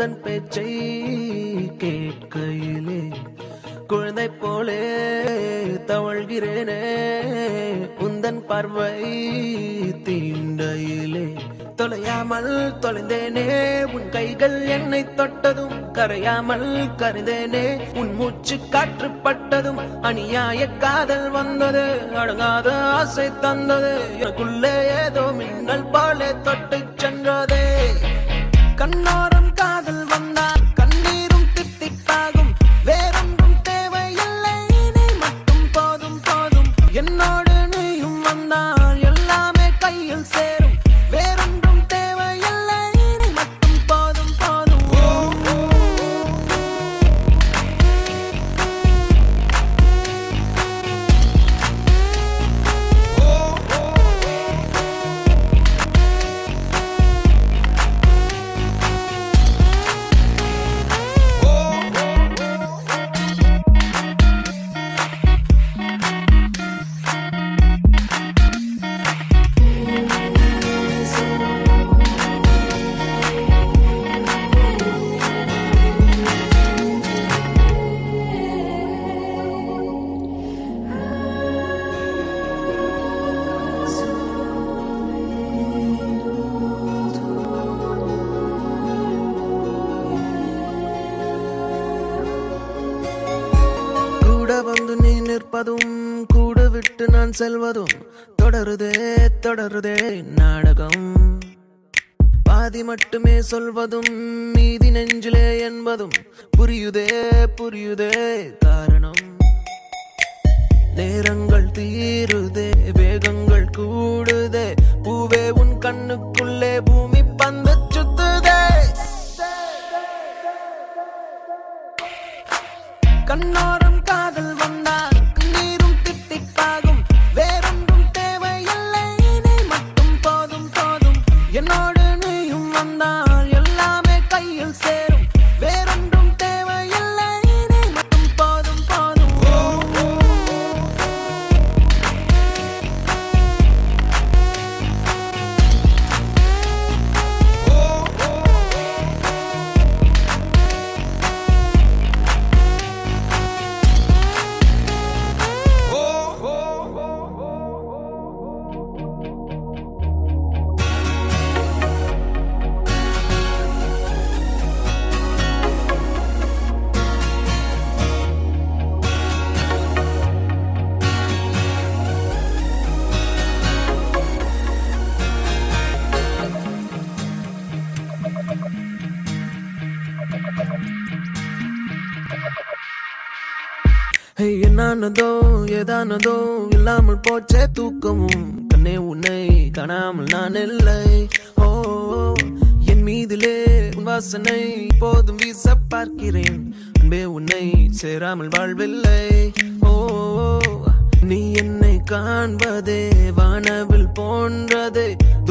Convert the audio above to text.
உந்தன் பேச்சை கேட்கையிலே குழந்தை போலே தவழ்கிறேனே உந்தன் பார்வை தீண்டையிலே தொலையாமல் தொலைந்தேனே உன் கைகள் என்னை தொட்டதும் கரையாமல் கருந்தேனே உன் மூச்சு காற்று பட்டதும் அநியாய காதல் வந்தது அடங்காத ஆசை தந்தது எனக்குள்ளே ஏதோ மின்னல் போலே தொட்டு சென்றதே கண்ணோரம் காதல் வந்தால் கண்ணீரும் தித்திப்பாகும் வேறொன்றும் தேவையில்லை நீ மட்டும் போதும் போதும் என்னோடு நீயும் வந்தால் எல்லாமே கையில் சேரும் வேறொன்றும் தேவையில்லை நீ மட்டும் போதும் போதும் கூட வந்து நீ நிற்பதும் கூட விட்டு நான் செல்வதும் தொடருதே தொடருதே நாடகம் பாதி மட்டுமே சொல்வதும் மீதி நெஞ்சிலே என்பதும் புரியுதே புரியுதே காரணம் நேரங்கள் தீருதே வேகங்கள் கூடுதே பூவே உன் கண்ணுக்குள்ளே பூமி பந்து சுத்துதே கண்ணோரம் காதல் வந்தால் கண்ணீரும் தித்திப்பாகும் வேறொன்றும் தேவையில்லை நீ மட்டும் போதும் போதும் என்னோடு நீயும் வந்தால் எல்லாமே கையில் சேரும் வேறொன்றும் தேவையில்லை நீ மட்டும் போதும் போதும் ஹே, என்னானதோ ஏதானதோ இல்லாமல் போச்சே தூக்கமும் கண்ணே உன்னை காணாமல் நான் இல்லை ஓ என் மீதிலே உன் வாசனை போதும் வீச பார்க்கிறேன் அன்பே உன்னை சேராமல் வாழ்வில்லை ஓ நீ என்னை காண்பதே வானவில் போன்றதே